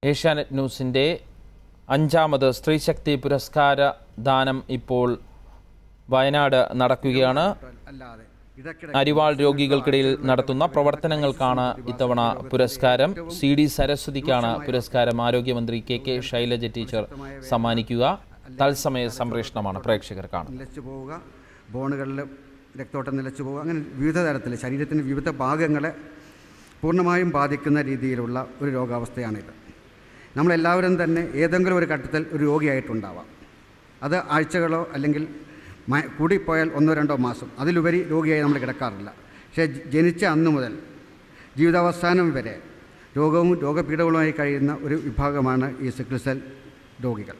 ഏഷ്യാനെറ്റ് ന്യൂസിൻ്റെ അഞ്ചാമത് സ്ത്രീശക്തി പുരസ്കാര ദാനം ഇപ്പോൾ വയനാട് നടക്കുകയാണ് അല്ലാതെ ഇടയ്ക്കിടെ അരിവാൾ രോഗികൾക്കിടയിൽ നടത്തുന്ന പ്രവർത്തനങ്ങൾക്കാണ് ഇത്തവണ പുരസ്കാരം സി ഡി സരസ്വതിക്കാണ് പുരസ്കാരം ആരോഗ്യമന്ത്രി കെ കെ ശൈലജ ടീച്ചർ സമ്മാനിക്കുക തത്സമയ സംപ്രേഷണമാണ് പ്രേക്ഷകർ കാണുന്നത് നിലച്ചു പോവുക ബോണുകളിൽ രക്തോട്ടം നിലച്ചു പോവുക അങ്ങനെ വിവിധ തരത്തിൽ ശരീരത്തിൻ്റെ വിവിധ ഭാഗങ്ങളെ പൂർണ്ണമായും ബാധിക്കുന്ന രീതിയിലുള്ള ഒരു രോഗാവസ്ഥയാണിത് നമ്മളെല്ലാവരും തന്നെ ഏതെങ്കിലും ഒരു ഘട്ടത്തിൽ ഒരു രോഗിയായിട്ടുണ്ടാവാം അത് ആഴ്ചകളോ അല്ലെങ്കിൽ മ- കൂടിപ്പോയാൽ ഒന്നോ രണ്ടോ മാസം അതിലുപരി രോഗിയായി നമ്മൾ കിടക്കാറില്ല പക്ഷേ ജ- ജനിച്ച അന്നു മുതൽ ജീവിതാവസാനം വരെ രോഗവും രോഗപീഠകളുമായി കഴിയുന്ന ഒരു വിഭാഗമാണ് ഈ സിക്കിൾ സെൽ രോഗികൾ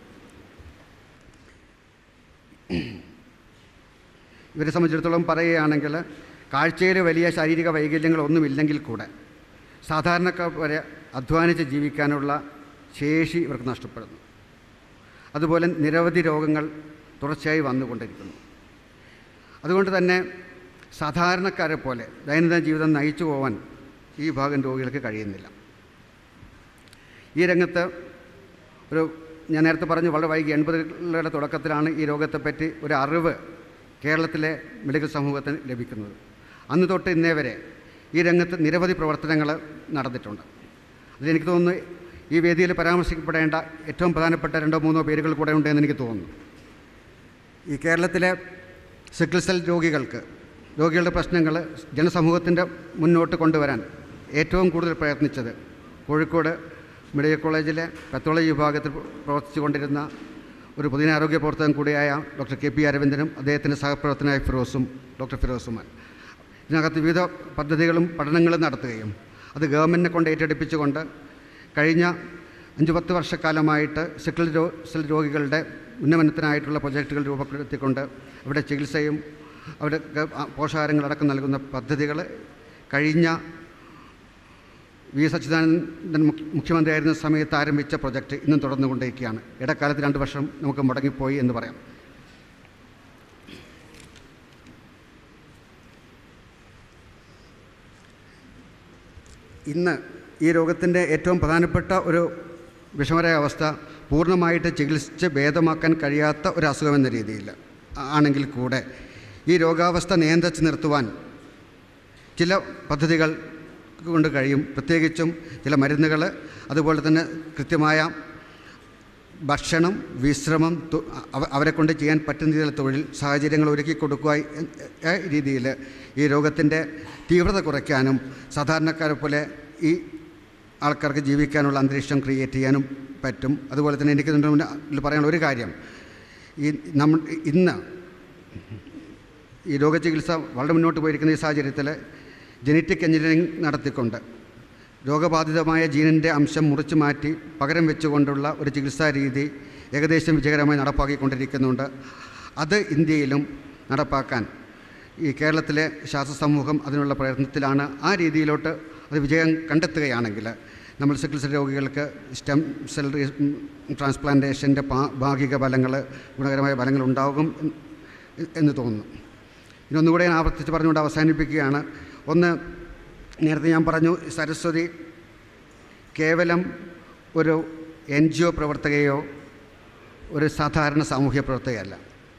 ഇവരെ സംബന്ധിച്ചിടത്തോളം പറയുകയാണെങ്കിൽ കാഴ്ചയിൽ വലിയ ശാരീരിക വൈകല്യങ്ങളൊന്നുമില്ലെങ്കിൽ കൂടെ സാധാരണക്കാർ വരെ അധ്വാനിച്ച് ജീവിക്കാനുള്ള ശേഷി ഇവർക്ക് നഷ്ടപ്പെടുന്നു അതുപോലെ നിരവധി രോഗങ്ങൾ തുടർച്ചയായി വന്നുകൊണ്ടിരിക്കുന്നു അതുകൊണ്ട് തന്നെ സാധാരണക്കാരെ പോലെ ദൈനംദിന ജീവിതം നയിച്ചു പോകാൻ ഈ വിഭാഗം രോഗികൾക്ക് കഴിയുന്നില്ല ഈ രംഗത്ത് ഒരു ഞാൻ നേരത്തെ പറഞ്ഞു വളരെ വൈകി എൺപതുകളുടെ തുടക്കത്തിലാണ് ഈ രോഗത്തെപ്പറ്റി ഒരു അറിവ് കേരളത്തിലെ മെഡിക്കൽ സമൂഹത്തിന് ലഭിക്കുന്നത് അന്ന് തൊട്ട് ഇന്നേ വരെ ഈ രംഗത്ത് നിരവധി പ്രവർത്തനങ്ങൾ നടന്നിട്ടുണ്ട് അതിലെനിക്ക് തോന്നുന്നു ഈ വേദിയിൽ പരാമർശിക്കപ്പെടേണ്ട ഏറ്റവും പ്രധാനപ്പെട്ട രണ്ടോ മൂന്നോ പേരുകൾ കൂടെ ഉണ്ടെന്ന് എനിക്ക് തോന്നുന്നു ഈ കേരളത്തിലെ സിക്കിൾ സെൽ രോഗികൾക്ക് രോഗികളുടെ പ്രശ്നങ്ങൾ ജനസമൂഹത്തിൻ്റെ മുന്നോട്ട് കൊണ്ടുവരാൻ ഏറ്റവും കൂടുതൽ പ്രയത്നിച്ചത് കോഴിക്കോട് മെഡിക്കൽ കോളേജിലെ പത്തോളജി വിഭാഗത്തിൽ പ്രവർത്തിച്ചുകൊണ്ടിരുന്ന ഒരു പൊതുജനാരോഗ്യ പ്രവർത്തകൻ കൂടിയായ ഡോക്ടർ കെ പി അരവിന്ദനും അദ്ദേഹത്തിൻ്റെ സഹപ്രവർത്തനായ ഫിറോസും ഡോക്ടർ ഫിറോസുമാൻ ഇതിനകത്ത് വിവിധ പദ്ധതികളും പഠനങ്ങളും നടത്തുകയും അത് ഗവൺമെൻറ്റിനെ കൊണ്ട് ഏറ്റെടുപ്പിച്ചുകൊണ്ട് കഴിഞ്ഞ അഞ്ച് പത്ത് വർഷക്കാലമായിട്ട് സിക്കിൾ രോ സെൽ രോഗികളുടെ ഉന്നമനത്തിനായിട്ടുള്ള പ്രൊജക്റ്റുകൾ രൂപപ്പെടുത്തിക്കൊണ്ട് അവിടെ ചികിത്സയും അവിടെ പോഷകാഹാരങ്ങളടക്കം നൽകുന്ന പദ്ധതികൾ കഴിഞ്ഞ വി എസ് അച്യുതാനന്ദൻ മുഖ്യ- മുഖ്യമന്ത്രിയായിരുന്ന സമയത്ത് ആരംഭിച്ച പ്രൊജക്റ്റ് ഇന്നും തുടർന്നുകൊണ്ടിരിക്കുകയാണ് ഇടക്കാലത്ത് രണ്ട് വർഷം നമുക്ക് മുടങ്ങിപ്പോയി എന്ന് പറയാം ഇന്ന് ഈ രോഗത്തിൻ്റെ ഏറ്റവും പ്രധാനപ്പെട്ട ഒരു വിഷമകര അവസ്ഥ പൂർണ്ണമായിട്ട് ചികിത്സിച്ച് ഭേദമാക്കാൻ കഴിയാത്ത ഒരു അസുഖമെന്ന രീതിയിൽ ആണെങ്കിൽ കൂടെ ഈ രോഗാവസ്ഥ നിയന്ത്രിച്ച് നിർത്തുവാൻ ചില പദ്ധതികൾ കൊണ്ട് കഴിയും പ്രത്യേകിച്ചും ചില മരുന്നുകൾ അതുപോലെ തന്നെ കൃത്യമായ ഭക്ഷണം വിശ്രമം തു- അവ- അവരെ കൊണ്ട് ചെയ്യാൻ പറ്റുന്ന രീതിയിലുള്ള തൊഴിൽ സാഹചര്യങ്ങൾ ഒരുക്കി കൊടുക്കുക എ- എ- രീതിയിൽ ഈ രോഗത്തിൻ്റെ തീവ്രത കുറയ്ക്കാനും സാധാരണക്കാരെ പോലെ ഈ ആൾക്കാർക്ക് ജീവിക്കാനുള്ള അന്തരീക്ഷം ക്രിയേറ്റ് ചെയ്യാനും പറ്റും അതുപോലെ തന്നെ എനിക്ക് ഇതിൻ്റെ മുന്നിൽ പറയാനുള്ള ഒരു കാര്യം ഈ നമ്മൾ ഇന്ന് ഈ രോഗചികിത്സ വളരെ മുന്നോട്ട് പോയിരിക്കുന്ന ഈ സാഹചര്യത്തിൽ ജനറ്റിക് എഞ്ചിനീയറിംഗ് നടത്തിക്കൊണ്ട് രോഗബാധിതമായ ജീനിൻ്റെ അംശം മുറിച്ചു മാറ്റി പകരം വെച്ചുകൊണ്ടുള്ള ഒരു ചികിത്സാ രീതി ഏകദേശം വിജയകരമായി നടപ്പാക്കിക്കൊണ്ടിരിക്കുന്നുണ്ട് അത് ഇന്ത്യയിലും നടപ്പാക്കാൻ ഈ കേരളത്തിലെ ശാസ്ത്ര സമൂഹം അതിനുള്ള പ്രയത്നത്തിലാണ് ആ രീതിയിലോട്ട് അത് വിജയം കണ്ടെത്തുകയാണെങ്കിൽ നമ്മൾ സിക്കിൾ സെൽ രോഗികൾക്ക് സ്റ്റെം സെൽ ട്രാൻസ്പ്ലാന്റേഷൻ്റെ ഭാഗിക ഫലങ്ങൾ ഗുണകരമായ ഫലങ്ങൾ ഉണ്ടാകും എന്ന് എന്ന് തോന്നുന്നു ഇതൊന്നുകൂടെ ഞാൻ ആവർത്തിച്ച് പറഞ്ഞുകൊണ്ട് അവസാനിപ്പിക്കുകയാണ് ഒന്ന് നേരത്തെ ഞാൻ പറഞ്ഞു സരസ്വതി കേവലം ഒരു എൻ ജി ഒ പ്രവർത്തകയോ ഒരു സാധാരണ സാമൂഹ്യ പ്രവർത്തകയല്ല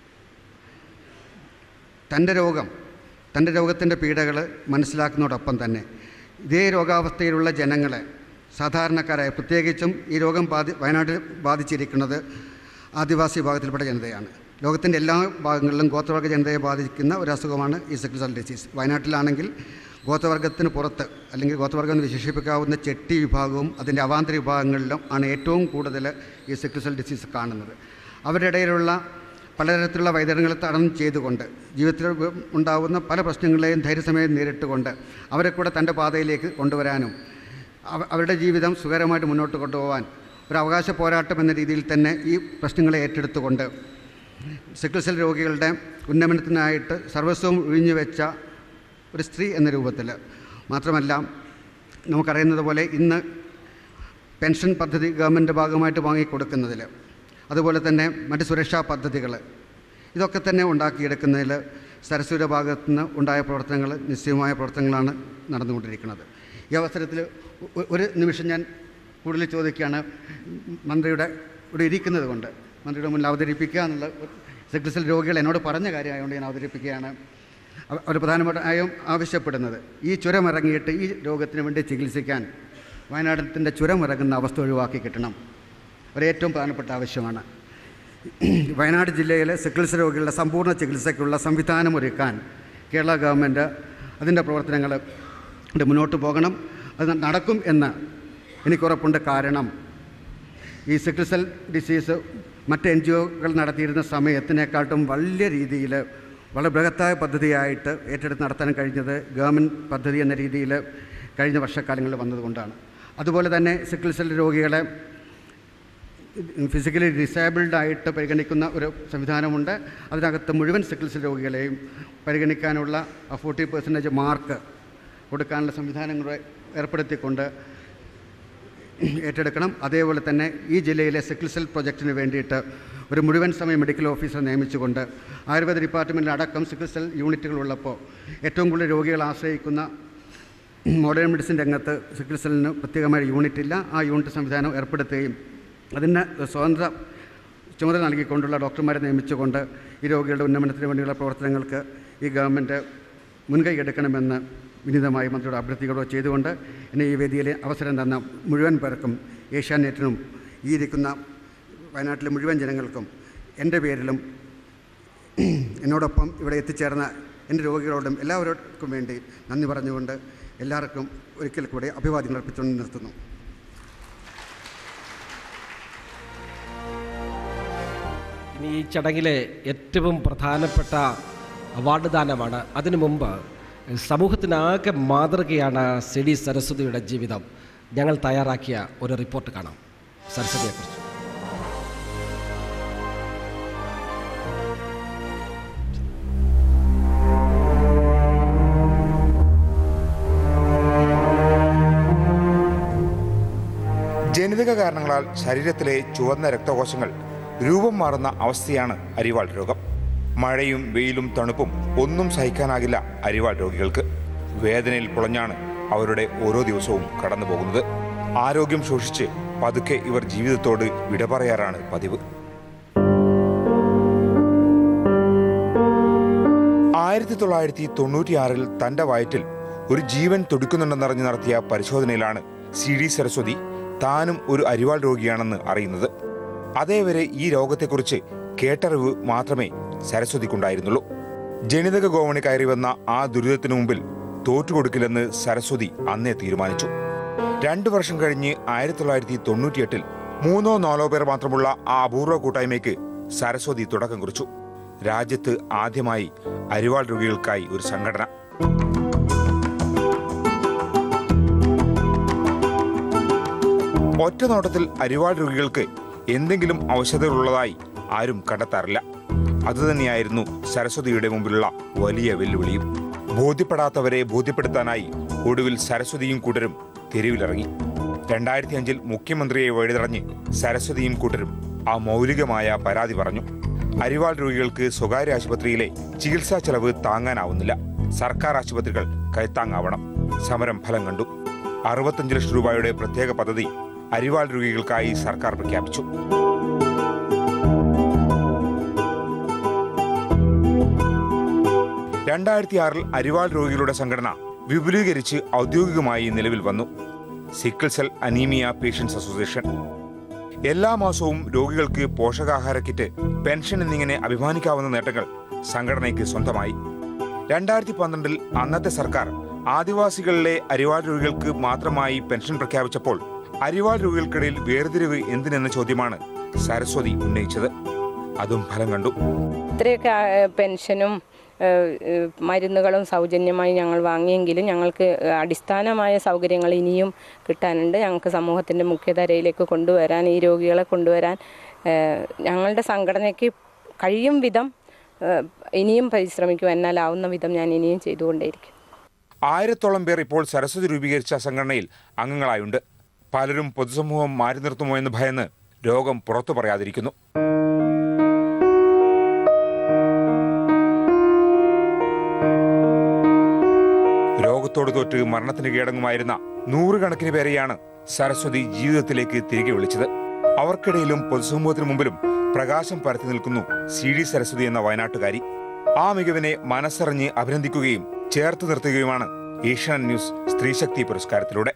തൻ്റെ രോഗം തൻ്റെ രോഗത്തിൻ്റെ പീഡകൾ മനസ്സിലാക്കുന്നതോടൊപ്പം തന്നെ ഇതേ രോഗാവസ്ഥയിലുള്ള ജനങ്ങളെ സാധാരണക്കാരായ പ്രത്യേകിച്ചും ഈ രോഗം ബാധി വയനാട്ടിൽ ബാധിച്ചിരിക്കുന്നത് ആദിവാസി വിഭാഗത്തിൽപ്പെട്ട ജനതയാണ് ലോകത്തിൻ്റെ എല്ലാ ഭാഗങ്ങളിലും ഗോത്രവർഗ ജനതയെ ബാധിക്കുന്ന ഒരു അസുഖമാണ് ഈ സിക്കിൾ സെൽ ഡിസീസ് വയനാട്ടിലാണെങ്കിൽ ഗോത്രവർഗത്തിന് പുറത്ത് അല്ലെങ്കിൽ ഗോത്രവർഗം എന്ന് വിശേഷിപ്പിക്കാവുന്ന ചെട്ടി വിഭാഗവും അതിൻ്റെ അവാന്തര വിഭാഗങ്ങളിലും ആണ് ഏറ്റവും കൂടുതൽ ഈ സിക്കിൾ സെൽ ഡിസീസ് കാണുന്നത് അവരുടെ ഇടയിലുള്ള പലതരത്തിലുള്ള വൈതരങ്ങൾ തടം ചെയ്തുകൊണ്ട് ജീവിതത്തിൽ ഉണ്ടാകുന്ന പല പ്രശ്നങ്ങളെയും ധൈര്യസമയം നേരിട്ടുകൊണ്ട് അവരെ കൂടെ തൻ്റെ പാതയിലേക്ക് കൊണ്ടുവരാനും അവ- അവരുടെ ജീവിതം സുഖകരമായിട്ട് മുന്നോട്ട് കൊണ്ടുപോകാൻ ഒരു അവകാശ പോരാട്ടം എന്ന രീതിയിൽ തന്നെ ഈ പ്രശ്നങ്ങളെ ഏറ്റെടുത്തുകൊണ്ട് സിക്കിൾ സെൽ രോഗികളുടെ ഉന്നമനത്തിനായിട്ട് സർവസ്വവും ഒഴിഞ്ഞു വെച്ച ഒരു സ്ത്രീ എന്ന രൂപത്തിൽ മാത്രമല്ല നമുക്കറിയുന്നത് പോലെ ഇന്ന് പെൻഷൻ പദ്ധതി ഗവൺമെൻറ് ഭാഗമായിട്ട് വാങ്ങിക്കൊടുക്കുന്നതിൽ അതുപോലെ തന്നെ മറ്റ് സുരക്ഷാ പദ്ധതികൾ ഇതൊക്കെ തന്നെ ഉണ്ടാക്കിയെടുക്കുന്നതിൽ സരസ്വതിയുടെ ഭാഗത്തു നിന്ന് ഉണ്ടായ പ്രവർത്തനങ്ങൾ നിശ്ചയമായ പ്രവർത്തനങ്ങളാണ് നടന്നുകൊണ്ടിരിക്കുന്നത് ഈ അവസരത്തിൽ ഒ- ഒരു നിമിഷം ഞാൻ കൂടുതൽ ചോദിക്കുകയാണ് മന്ത്രിയുടെ ഇവിടെ ഇരിക്കുന്നത് കൊണ്ട് മന്ത്രിയുടെ മുന്നിൽ അവതരിപ്പിക്കുക എന്നുള്ള സിക്കിൾ സെൽ രോഗികൾ എന്നോട് പറഞ്ഞ കാര്യമായതുകൊണ്ട് ഞാൻ അവതരിപ്പിക്കുകയാണ് അവ- അവർ പ്രധാനമായും ആവശ്യപ്പെടുന്നത് ഈ ചുരം ഇറങ്ങിയിട്ട് ഈ രോഗത്തിന് വേണ്ടി ചികിത്സിക്കാൻ വയനാട്ടിൻ്റെ ചുരം ഇറങ്ങുന്ന അവസ്ഥ ഒഴിവാക്കി കിട്ടണം ഒരു ഏറ്റവും പ്രധാനപ്പെട്ട ആവശ്യമാണ് വയനാട് ജില്ലയിലെ സിക്കിൾസ് രോഗികളുടെ സമ്പൂർണ്ണ ചികിത്സയ്ക്കുള്ള സംവിധാനം ഒരുക്കാൻ കേരള ഗവൺമെൻറ് അതിൻ്റെ പ്രവർത്തനങ്ങൾ കൊണ്ട് മുന്നോട്ട് പോകണം അത് നടക്കും എന്ന് എനിക്കുറപ്പുണ്ട് കാരണം ഈ സിക്കിൾ സെൽ ഡിസീസ് മറ്റ് എൻ ജി ഒകൾ നടത്തിയിരുന്ന സമയത്തിനേക്കാട്ടും വലിയ രീതിയിൽ വളരെ ബൃഹത്തായ പദ്ധതിയായിട്ട് ഏറ്റെടുത്ത് നടത്താൻ കഴിഞ്ഞത് ഗവൺമെൻറ് പദ്ധതി എന്ന രീതിയിൽ കഴിഞ്ഞ വർഷക്കാലങ്ങളിൽ വന്നതുകൊണ്ടാണ് അതുപോലെ തന്നെ സിക്കിൾ സെൽ രോഗികളെ ഫിസിക്കലി ഡിസേബിൾഡ് ആയിട്ട് പരിഗണിക്കുന്ന ഒരു സംവിധാനമുണ്ട് അതിനകത്ത് മുഴുവൻ സിക്കിൾ സെൽ രോഗികളെയും പരിഗണിക്കാനുള്ള ഫോർട്ടി പെർസെൻറ്റേജ് മാർക്ക് കൊടുക്കാനുള്ള സംവിധാനങ്ങൾ ഏർപ്പെടുത്തിക്കൊണ്ട് ഏറ്റെടുക്കണം അതേപോലെ തന്നെ ഈ ജില്ലയിലെ സിക്കിൾ സെൽ പ്രൊജക്റ്റിന് വേണ്ടിയിട്ട് ഒരു മുഴുവൻ സമയ മെഡിക്കൽ ഓഫീസർ നിയമിച്ചുകൊണ്ട് ആയുർവേദ ഡിപ്പാർട്ട്മെൻറ്റിൽ അടക്കം സിക്കിൾ സെൽ യൂണിറ്റുകൾ ഉള്ളപ്പോൾ ഏറ്റവും കൂടുതൽ രോഗികൾ ആശ്രയിക്കുന്ന മോഡേൺ മെഡിസിൻ രംഗത്ത് സിക്കിൾ സെല്ലിന് പ്രത്യേകമായ യൂണിറ്റ് ഇല്ല ആ യൂണിറ്റ് സംവിധാനം ഏർപ്പെടുത്തുകയും അതിന് സ്വതന്ത്ര ചുമതല നൽകിക്കൊണ്ടുള്ള ഡോക്ടർമാരെ നിയമിച്ചുകൊണ്ട് ഈ രോഗികളുടെ ഉന്നമനത്തിന് വേണ്ടിയുള്ള പ്രവർത്തനങ്ങൾക്ക് ഈ ഗവൺമെൻറ് മുൻകൈ എടുക്കണമെന്ന് വിനീതമായി മന്ത്രിയോട് അഭ്യർത്ഥിക്കുകയോ ചെയ്തുകൊണ്ട് എന്നെ ഈ വേദിയിൽ അവസരം തന്ന മുഴുവൻ പേർക്കും ഏഷ്യാനെറ്റിനും ഈ ഇരിക്കുന്ന വയനാട്ടിലെ മുഴുവൻ ജനങ്ങൾക്കും എൻ്റെ പേരിലും എന്നോടൊപ്പം ഇവിടെ എത്തിച്ചേർന്ന എൻ്റെ രോഗികളോടും എല്ലാവർക്കും വേണ്ടി നന്ദി പറഞ്ഞുകൊണ്ട് എല്ലാവർക്കും ഒരിക്കൽ കൂടി അഭിവാദ്യങ്ങൾ അർപ്പിച്ചുകൊണ്ട് നിർത്തുന്നു ഇനി ഈ ചടങ്ങിലെ ഏറ്റവും പ്രധാനപ്പെട്ട അവാർഡ് ദാനമാണ് അതിനു മുമ്പ് സമൂഹത്തിനാകെ മാതൃകയാണ് സി ഡി സരസ്വതിയുടെ ജീവിതം ഞങ്ങൾ തയ്യാറാക്കിയ ഒരു റിപ്പോർട്ട് കാണാം സരസ്വതിയെക്കുറിച്ച് ജനിതക കാരണങ്ങളാൽ ശരീരത്തിലെ ചുവന്ന രക്തകോശങ്ങൾ രൂപം മാറുന്ന അവസ്ഥയാണ് അരിവാൾ രോഗം മഴയും വെയിലും തണുപ്പും ഒന്നും സഹിക്കാനാകില്ല അരിവാൾ രോഗികൾക്ക് വേദനയിൽ പുളഞ്ഞാണ് അവരുടെ ഓരോ ദിവസവും കടന്നു പോകുന്നത് ആരോഗ്യം ശോഷിച്ച് പതുക്കെ ഇവർ ജീവിതത്തോട് വിട പറയാറാണ് പതിവ് ആയിരത്തി തൊള്ളായിരത്തി തൊണ്ണൂറ്റിയാറിൽ തന്റെ വയറ്റിൽ ഒരു ജീവൻ തുടിക്കുന്നുണ്ടെന്നറിഞ്ഞ് നടത്തിയ പരിശോധനയിലാണ് സി ഡി സരസ്വതി താനും ഒരു അരിവാൾ രോഗിയാണെന്ന് അറിയുന്നത് അതേവരെ ഈ രോഗത്തെക്കുറിച്ച് കേട്ടറിവ് മാത്രമേ സരസ്വതിക്കുണ്ടായിരുന്നുള്ളൂ ജനിതക ഗോവണി കയറി വന്ന ആ ദുരിതത്തിനു മുമ്പിൽ തോറ്റുകൊടുക്കില്ലെന്ന് സരസ്വതി അന്നേ തീരുമാനിച്ചു രണ്ടു വർഷം കഴിഞ്ഞ് ആയിരത്തി തൊള്ളായിരത്തി തൊണ്ണൂറ്റിയെട്ടിൽ മൂന്നോ നാലോ പേർ മാത്രമുള്ള ആ അപൂർവ കൂട്ടായ്മയ്ക്ക് സരസ്വതി തുടക്കം കുറിച്ചു രാജ്യത്ത് ആദ്യമായി അരിവാൾ രോഗികൾക്കായി ഒരു സംഘടന ഒറ്റ നോട്ടത്തിൽ അരിവാൾ രോഗികൾക്ക് എന്തെങ്കിലും ഔഷധങ്ങളുള്ളതായി ആരും കണ്ടെത്താറില്ല അതുതന്നെയായിരുന്നു സരസ്വതിയുടെ മുമ്പിലുള്ള വലിയ വെല്ലുവിളിയും ബോധ്യപ്പെടാത്തവരെ ബോധ്യപ്പെടുത്താനായി ഒടുവിൽ സരസ്വതിയും കൂട്ടരും തെരുവിലിറങ്ങി രണ്ടായിരത്തി അഞ്ചിൽ മുഖ്യമന്ത്രിയെ വഴിതടഞ്ഞ് സരസ്വതിയും കൂട്ടരും ആ മൗലികമായ പരാതി പറഞ്ഞു അരിവാൾ രോഗികൾക്ക് സ്വകാര്യ ആശുപത്രിയിലെ ചികിത്സാ ചെലവ് താങ്ങാനാവുന്നില്ല സർക്കാർ ആശുപത്രികൾ കൈത്താങ്ങാവണം സമരം ഫലം കണ്ടു അറുപത്തഞ്ച് ലക്ഷം രൂപയുടെ പ്രത്യേക പദ്ധതി അരിവാൾ രോഗികൾക്കായി സർക്കാർ പ്രഖ്യാപിച്ചു രണ്ടായിരത്തി ആറിൽ അരിവാൾ രോഗികളുടെ സംഘടന വിപുലീകരിച്ച് ഔദ്യോഗികമായി നിലവിൽ വന്നു sickle cell anaemia patients association എല്ലാ മാസവും രോഗികൾക്ക് പോഷകാഹാര കിറ്റ് പെൻഷൻ എന്നിങ്ങനെ അഭിമാനിക്കാവുന്ന നേട്ടങ്ങൾ സംഘടനയ്ക്ക് സ്വന്തമായി രണ്ടായിരത്തി പന്ത്രണ്ടിൽ അന്നത്തെ സർക്കാർ ആദിവാസികളിലെ അരിവാൾ രോഗികൾക്ക് മാത്രമായി പെൻഷൻ പ്രഖ്യാപിച്ചപ്പോൾ അരിവാൾ രോഗികൾക്കിടയിൽ വേർതിരിവ് എന്തിനെന്ന ചോദ്യമാണ് സരസ്വതി ഉന്നയിച്ചത് അതും ഫലം കണ്ടു ഇത്രയൊക്കെ ആ, പെൻഷനും ഏ, ഏ, മരുന്നുകളും സൗജന്യമായി ഞങ്ങൾ വാങ്ങിയെങ്കിലും ഞങ്ങൾക്ക് അടിസ്ഥാനമായ സൗകര്യങ്ങൾ ഇനിയും കിട്ടാനുണ്ട് ഞങ്ങൾക്ക് സമൂഹത്തിൻ്റെ മുഖ്യധാരയിലേക്ക് കൊണ്ടുവരാൻ ഈ രോഗികളെ കൊണ്ടുവരാൻ ഏ, ഞങ്ങളുടെ സംഘടനയ്ക്ക് കഴിയും വിധം ഏ, ഇനിയും പരിശ്രമിക്കും എന്നാലാവുന്ന വിധം ഞാൻ ഇനിയും ചെയ്തുകൊണ്ടേയിരിക്കും ആയിരത്തോളം പേർ ഇപ്പോൾ സരസ്വതി രൂപീകരിച്ച സംഘടനയിൽ അംഗങ്ങളായുണ്ട് പലരും പൊതുസമൂഹം മാറ്റി നിർത്തുമോ എന്ന് ഭയന്ന് രോഗം പുറത്തു പറയാതിരിക്കുന്നു രോഗത്തോട് തോറ്റ് മരണത്തിന് കീഴടങ്ങുമായിരുന്ന നൂറുകണക്കിന് പേരെയാണ് സരസ്വതി ജീവിതത്തിലേക്ക് തിരികെ വിളിച്ചത് അവർക്കിടയിലും പൊതുസമൂഹത്തിന് മുമ്പിലും പ്രകാശം പരത്തി നിൽക്കുന്നു സി ഡി സരസ്വതി എന്ന വയനാട്ടുകാരി ആ മികവിനെ മനസ്സറിഞ്ഞ് അഭിനന്ദിക്കുകയും ചേർത്ത് നിർത്തുകയുമാണ് ഏഷ്യാനെറ്റ് ന്യൂസ് സ്ത്രീശക്തി പുരസ്കാരത്തിലൂടെ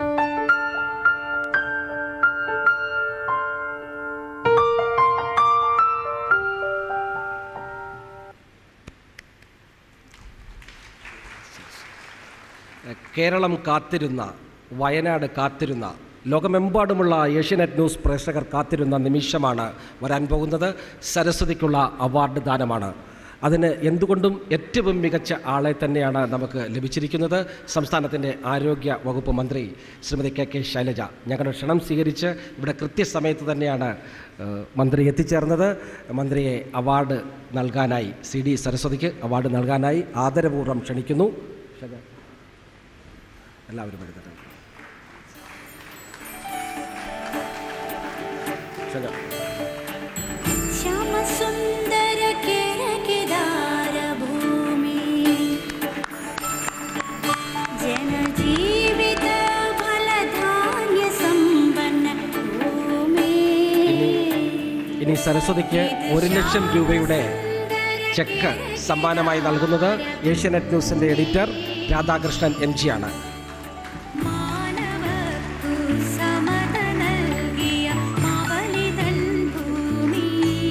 കേരളം കാത്തിരുന്ന വയനാട് കാത്തിരുന്ന ലോകമെമ്പാടുമുള്ള ഏഷ്യനെറ്റ് ന്യൂസ് പ്രേക്ഷകർ കാത്തിരുന്ന നിമിഷമാണ് വരാൻ പോകുന്നത് സരസ്വതിക്കുള്ള അവാർഡ് ദാനമാണ് അതിന് എന്തുകൊണ്ടും ഏറ്റവും മികച്ച ആളെ തന്നെയാണ് നമുക്ക് ലഭിച്ചിരിക്കുന്നത് സംസ്ഥാനത്തിൻ്റെ ആരോഗ്യ വകുപ്പ് മന്ത്രി ശ്രീമതി കെ കെ ശൈലജ ഞങ്ങളുടെ ക്ഷണം സ്വീകരിച്ച് ഇവിടെ കൃത്യസമയത്ത് തന്നെയാണ് ഏഹ്, മന്ത്രി എത്തിച്ചേർന്നത് മന്ത്രിയെ അവാർഡ് നൽകാനായി സി ഡി സരസ്വതിക്ക് അവാർഡ് നൽകാനായി ആദരപൂർവ്വം ക്ഷണിക്കുന്നു ക്ഷമ. എല്ലാവരും എഴുതട്ടെ ക്ഷമ. ശ്യാമസുന്ദര കേരകിദാര ഭൂമി ജനജീവിത ഫലധാന്യ സമ്പന്ന ഭൂമി ഇനി സരസ്വതിക്ക് ഒരു ലക്ഷം രൂപയുടെ ചെക്ക് സമ്മാനമായി നൽകുന്നത് ഏഷ്യാനെറ്റ് ന്യൂസിൻ്റെ എഡിറ്റർ രാധാകൃഷ്ണൻ എം ജി ആണ് മാനവർക്കു സമത നൽകിയ മാവലിതൻ ഭൂമി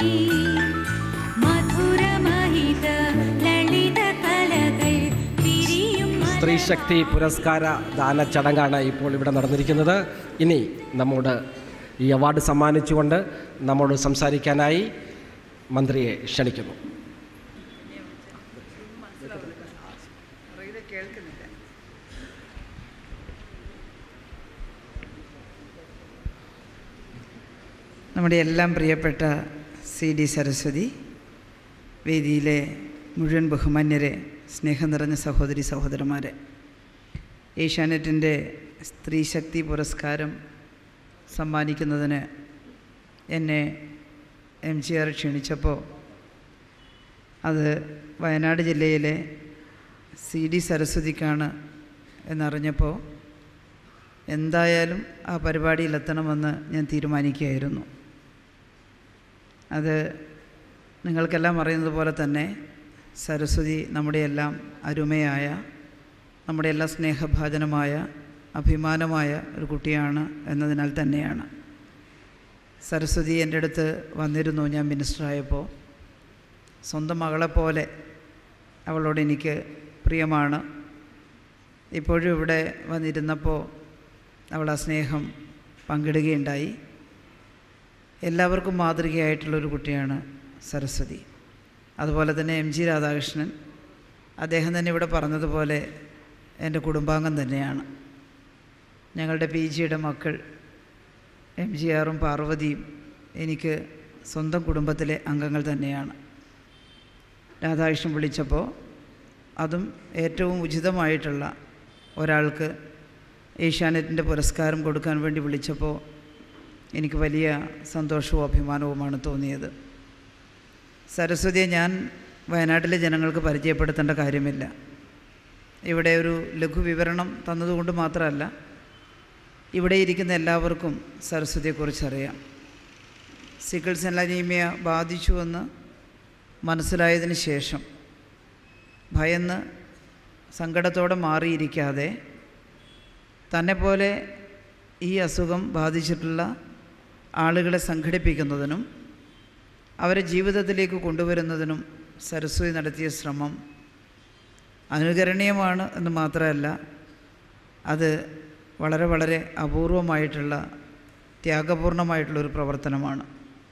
മധുരമഹിത ലളിത കലകൾ തിരിയും സ്ത്രീശക്തി പുരസ്കാര ദാന ചടങ്ങാണ് ഇപ്പോൾ ഇവിടെ നടന്നിരിക്കുന്നത് ഇനി നമ്മോട് ഈ അവാർഡ് സമ്മാനിച്ചുകൊണ്ട് നമ്മോട് സംസാരിക്കാനായി മന്ത്രിയെ ക്ഷണിക്കുന്നു നമ്മുടെ എല്ലാം പ്രിയപ്പെട്ട സി ഡി സരസ്വതി വേദിയിലെ മുഴുവൻ ബഹുമാന്യരെ സ്നേഹം നിറഞ്ഞ സഹോദരി സഹോദരന്മാരെ ഏഷ്യാനെറ്റിൻ്റെ സ്ത്രീശക്തി പുരസ്കാരം സമ്മാനിക്കുന്നതിന് എന്നെ എം ജി ആർ ക്ഷണിച്ചപ്പോൾ അത് വയനാട് ജില്ലയിലെ സി ഡി സരസ്വതിക്കാണ് എന്നറിഞ്ഞപ്പോൾ എന്തായാലും ആ പരിപാടിയിലെത്തണമെന്ന് ഞാൻ തീരുമാനിക്കുകയായിരുന്നു അത് നിങ്ങൾക്കെല്ലാം അറിയുന്നത് പോലെ തന്നെ സരസ്വതി നമ്മുടെ എല്ലാം അരുമയായ നമ്മുടെ എല്ലാം സ്നേഹഭാജനമായ അഭിമാനമായ ഒരു കുട്ടിയാണ് എന്നതിനാൽ തന്നെയാണ് സരസ്വതി എൻ്റെ അടുത്ത് വന്നിരുന്നു ഞാൻ മിനിസ്റ്ററായപ്പോൾ സ്വന്തം മകളെപ്പോലെ അവളോട് എനിക്ക് പ്രിയമാണ് ഇപ്പോഴും ഇവിടെ വന്നിരുന്നപ്പോൾ അവൾ ആ സ്നേഹം പങ്കിടുകയുണ്ടായി എല്ലാവർക്കും മാതൃകയായിട്ടുള്ളൊരു കുട്ടിയാണ് സരസ്വതി അതുപോലെ തന്നെ എം ജി രാധാകൃഷ്ണൻ അദ്ദേഹം തന്നെ ഇവിടെ പറഞ്ഞതുപോലെ എൻ്റെ കുടുംബാംഗം തന്നെയാണ് ഞങ്ങളുടെ പി ജിയുടെ മക്കൾ എം ജി ആറും പാർവതിയും എനിക്ക് സ്വന്തം കുടുംബത്തിലെ അംഗങ്ങൾ തന്നെയാണ് രാധാകൃഷ്ണൻ വിളിച്ചപ്പോൾ അതും ഏറ്റവും ഉചിതമായിട്ടുള്ള ഒരാൾക്ക് ഏഷ്യാനെറ്റിൻ്റെ പുരസ്കാരം കൊടുക്കാൻ വേണ്ടി വിളിച്ചപ്പോൾ എനിക്ക് വലിയ സന്തോഷവും അഭിമാനവുമാണ് തോന്നിയത് സരസ്വതിയെ ഞാൻ വയനാട്ടിലെ ജനങ്ങൾക്ക് പരിചയപ്പെടുത്തേണ്ട കാര്യമില്ല ഇവിടെ ഒരു ലഘു വിവരണം തന്നതുകൊണ്ട് മാത്രമല്ല ഇവിടെ ഇരിക്കുന്ന എല്ലാവർക്കും സരസ്വതിയെക്കുറിച്ച് അറിയാം സിക്കിൾ സെൽ അനീമിയ ബാധിച്ചുവെന്ന് മനസ്സിലായതിന് ശേഷം ഭയന്ന് സങ്കടത്തോടെ മാറിയിരിക്കാതെ തന്നെപ്പോലെ ഈ അസുഖം ബാധിച്ചിട്ടുള്ള ആളുകളെ സംഘടിപ്പിക്കുന്നതിനും അവരെ ജീവിതത്തിലേക്ക് കൊണ്ടുവരുന്നതിനും സരസ്വതി നടത്തിയ ശ്രമം അനുകരണീയമാണ് എന്ന് മാത്രമല്ല അത് വളരെ വളരെ അപൂർവമായിട്ടുള്ള ത്യാഗപൂർണമായിട്ടുള്ളൊരു പ്രവർത്തനമാണ്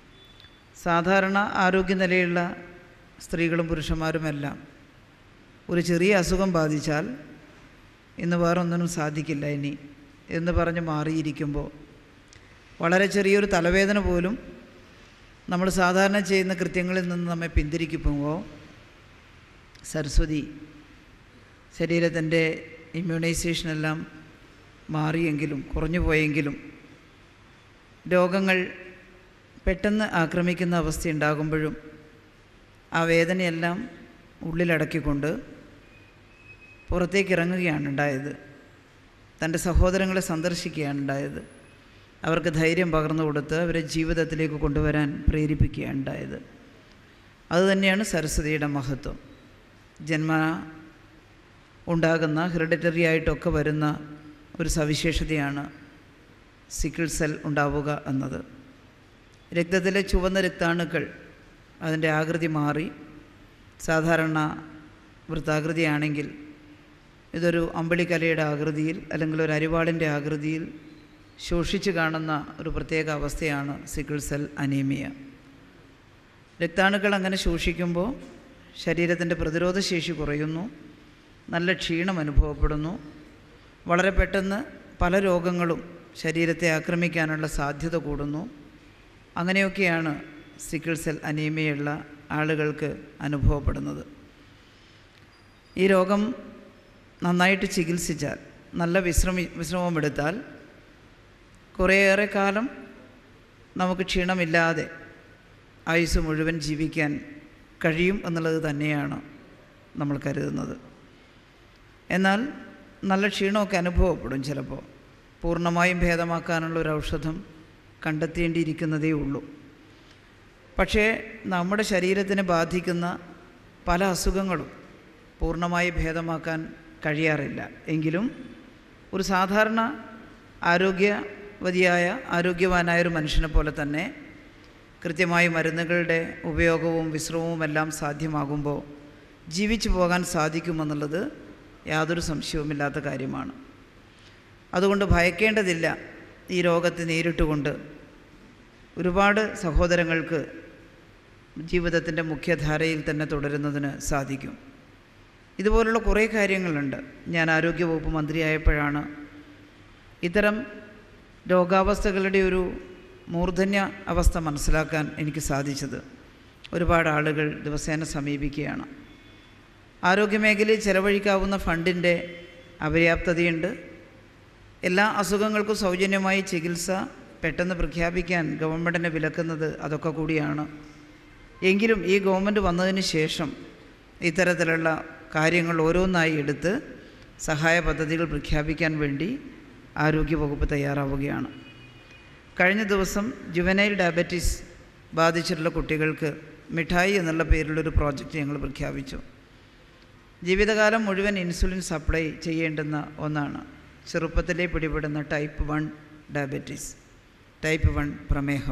സാധാരണ ആരോഗ്യനിലയുള്ള സ്ത്രീകളും പുരുഷന്മാരുമെല്ലാം ഒരു ചെറിയ അസുഖം ബാധിച്ചാൽ ഇന്ന് വേറൊന്നിനും സാധിക്കില്ല ഇനി എന്ന് പറഞ്ഞ് മാറിയിരിക്കുമ്പോൾ വളരെ ചെറിയൊരു തലവേദന പോലും നമ്മൾ സാധാരണ ചെയ്യുന്ന കൃത്യങ്ങളിൽ നിന്ന് നമ്മെ പിന്തിരിക്കുമ്പോൾ സരസ്വതി ശരീരത്തിൻ്റെ ഇമ്മ്യൂണൈസേഷനെല്ലാം മാറിയെങ്കിലും കുറഞ്ഞു പോയെങ്കിലും രോഗങ്ങൾ പെട്ടെന്ന് ആക്രമിക്കുന്ന അവസ്ഥ ഉണ്ടാകുമ്പോഴും ആ വേദനയെല്ലാം ഉള്ളിലടക്കിക്കൊണ്ട് പുറത്തേക്ക് ഇറങ്ങുകയാണ് ഉണ്ടായത് തൻ്റെ സഹോദരങ്ങളെ സന്ദർശിക്കുകയാണ് ഉണ്ടായത് അവർക്ക് ധൈര്യം പകർന്നു കൊടുത്ത് അവരെ ജീവിതത്തിലേക്ക് കൊണ്ടുവരാൻ പ്രേരിപ്പിക്കുകയാണ് ഉണ്ടായത് അതുതന്നെയാണ് സരസ്വതിയുടെ മഹത്വം ജന്മ ഉണ്ടാകുന്ന ഹെറിഡിറ്ററി ആയിട്ടൊക്കെ വരുന്ന ഒരു സവിശേഷതയാണ് സിക്കിൾ സെൽ ഉണ്ടാവുക എന്നത് രക്തത്തിലെ ചുവന്ന രക്താണുക്കൾ അതിൻ്റെ ആകൃതി മാറി സാധാരണ വൃത്താകൃതിയാണെങ്കിൽ ഇതൊരു അമ്പിളിക്കലയുടെ ആകൃതിയിൽ അല്ലെങ്കിൽ ഒരു അരിവാളിൻ്റെ ആകൃതിയിൽ ശോഷിച്ച് കാണുന്ന ഒരു പ്രത്യേക അവസ്ഥയാണ് സിക്കിൾ സെൽ അനീമിയ രക്താണുക്കൾ അങ്ങനെ ശോഷിക്കുമ്പോൾ ശരീരത്തിൻ്റെ പ്രതിരോധശേഷി കുറയുന്നു നല്ല ക്ഷീണം അനുഭവപ്പെടുന്നു വളരെ പെട്ടെന്ന് പല രോഗങ്ങളും ശരീരത്തെ ആക്രമിക്കാനുള്ള സാധ്യത കൂടുന്നു അങ്ങനെയൊക്കെയാണ് സിക്കിൾ സെൽ അനീമിയുള്ള ആളുകൾക്ക് അനുഭവപ്പെടുന്നത് ഈ രോഗം നന്നായിട്ട് ചികിത്സിച്ചാൽ നല്ല വിശ്രമി വിശ്രമമെടുത്താൽ കുറേയേറെ കാലം നമുക്ക് ക്ഷീണമില്ലാതെ ആയുസ് മുഴുവൻ ജീവിക്കാൻ കഴിയും എന്നുള്ളത് തന്നെയാണ് നമ്മൾ കരുതുന്നത് എന്നാൽ നല്ല ക്ഷീണമൊക്കെ അനുഭവപ്പെടും ചിലപ്പോൾ പൂർണ്ണമായും ഭേദമാക്കാനുള്ള ഒരു ഔഷധം കണ്ടെത്തേണ്ടിയിരിക്കുന്നതേ ഉള്ളൂ പക്ഷേ നമ്മുടെ ശരീരത്തിനെ ബാധിക്കുന്ന പല അസുഖങ്ങളും പൂർണ്ണമായി ഭേദമാക്കാൻ കഴിയാറില്ല എങ്കിലും ഒരു സാധാരണ ആരോഗ്യവതിയായ ആരോഗ്യവാനായ ഒരു മനുഷ്യനെ പോലെ തന്നെ കൃത്യമായി മരുന്നുകളുടെ ഉപയോഗവും വിശ്രമവും എല്ലാം സാധ്യമാകുമ്പോൾ ജീവിച്ചു പോകാൻ സാധിക്കുമെന്നുള്ളത് യാതൊരു സംശയവുമില്ലാത്ത കാര്യമാണ് അതുകൊണ്ട് ഭയക്കേണ്ടതില്ല ഈ രോഗത്തെ നേരിട്ടുകൊണ്ട് ഒരുപാട് സഹോദരങ്ങൾക്ക് ജീവിതത്തിൻ്റെ മുഖ്യധാരയിൽ തന്നെ തുടരുന്നതിന് സാധിക്കും ഇതുപോലുള്ള കുറേ കാര്യങ്ങളുണ്ട് ഞാൻ ആരോഗ്യവകുപ്പ് മന്ത്രിയായപ്പോഴാണ് ഇത്തരം രോഗാവസ്ഥകളുടെ ഒരു മൂർധന്യ അവസ്ഥ മനസ്സിലാക്കാൻ എനിക്ക് സാധിച്ചത് ഒരുപാട് ആളുകൾ ദിവസേന സമീപിക്കുകയാണ് ആരോഗ്യമേഖലയിൽ ചെലവഴിക്കാവുന്ന ഫണ്ടിൻ്റെ അപര്യാപ്തതയുണ്ട് എല്ലാ അസുഖങ്ങൾക്കും സൗജന്യമായി ചികിത്സ പെട്ടെന്ന് പ്രഖ്യാപിക്കാൻ ഗവൺമെൻറ്റിനെ വിലക്കുന്നത് അതൊക്കെ കൂടിയാണ് എങ്കിലും ഈ ഗവൺമെൻറ് വന്നതിന് ശേഷം ഇത്തരത്തിലുള്ള കാര്യങ്ങൾ ഓരോന്നായി എടുത്ത് സഹായ പദ്ധതികൾ പ്രഖ്യാപിക്കാൻ വേണ്ടി ആരോഗ്യവകുപ്പ് തയ്യാറാവുകയാണ് കഴിഞ്ഞ ദിവസം ജുവനൈൽ ഡയബറ്റീസ് ബാധിച്ചിട്ടുള്ള കുട്ടികൾക്ക് മിഠായി എന്നുള്ള പേരിലൊരു പ്രോജക്റ്റ് ഞങ്ങൾ പ്രഖ്യാപിച്ചു ജീവിതകാലം മുഴുവൻ ഇൻസുലിൻ സപ്ലൈ ചെയ്യേണ്ടുന്ന ഒന്നാണ് ചെറുപ്പത്തിലേ പിടിപെടുന്ന type one diabetes type one പ്രമേഹം